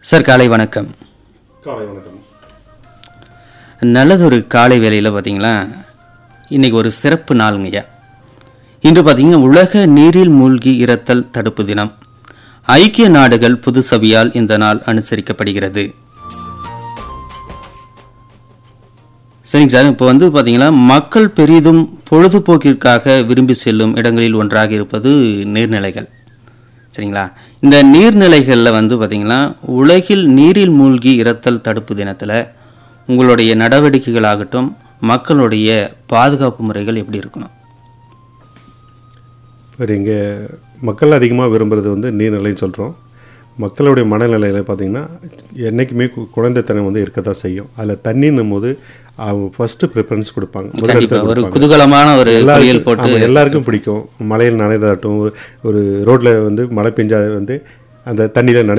Sir காலை வணக்கம் காலை வணக்கம் நல்லதொரு காலை வேளையில் பார்த்தீங்களா இன்னைக்கு ஒரு சிறப்பு நாளுங்கய்யா இன்று பார்த்தீங்கன்னா உலக நீரில் மூழ்கி இறத்தல் தடுப்பு தினம் ஐக்கிய நாடுகள் பொது சபையால் இந்த நாள் அனுசரிக்கப்படுகிறது சரிங்க சார் இப்போ வந்து பார்த்தீங்கன்னா மக்கள் பெரிதும் பொழுதுபோக்கிற்காக விரும்பி செல்லும் இடங்களில் ஒன்றாக இருப்பது நீர்நிலைகள் சரிங்களா இந்த நீர்நிலைகளில் வந்து பார்த்தீங்கன்னா உலகில் நீரில் மூழ்கி இறத்தல் தடுப்பு தினத்தில் உங்களுடைய நடவடிக்கைகளாகட்டும் மக்களுடைய பாதுகாப்பு முறைகள் எப்படி இருக்கணும் இப்போ இங்கே மக்கள் அதிகமாக விரும்புறது வந்து நீர்நிலைன்னு சொல்கிறோம் மக்களுடைய மனநிலையில் பார்த்தீங்கன்னா என்றைக்குமே கு- குழந்தைத்தனம் வந்து இருக்க தான் செய்யும் அதில் தண்ணின்னும் போது அவங்க ஃபஸ்ட்டு ப்ரிஃபரன்ஸ் கொடுப்பாங்க முதலிடத்தை கண்டிப்பா ஒரு கொடுப்பாங்க. குதூகலமான ஒரு பொரியல் எல்லாருக்கும் போட்டு ஆமா, எல்லாருக்கும் பிடிக்கும் மலையில் நனைதாட்டும் ஒரு ரோட்டில் வந்து மழை பெஞ்சா வந்து அந்த தண்ணியில் நனை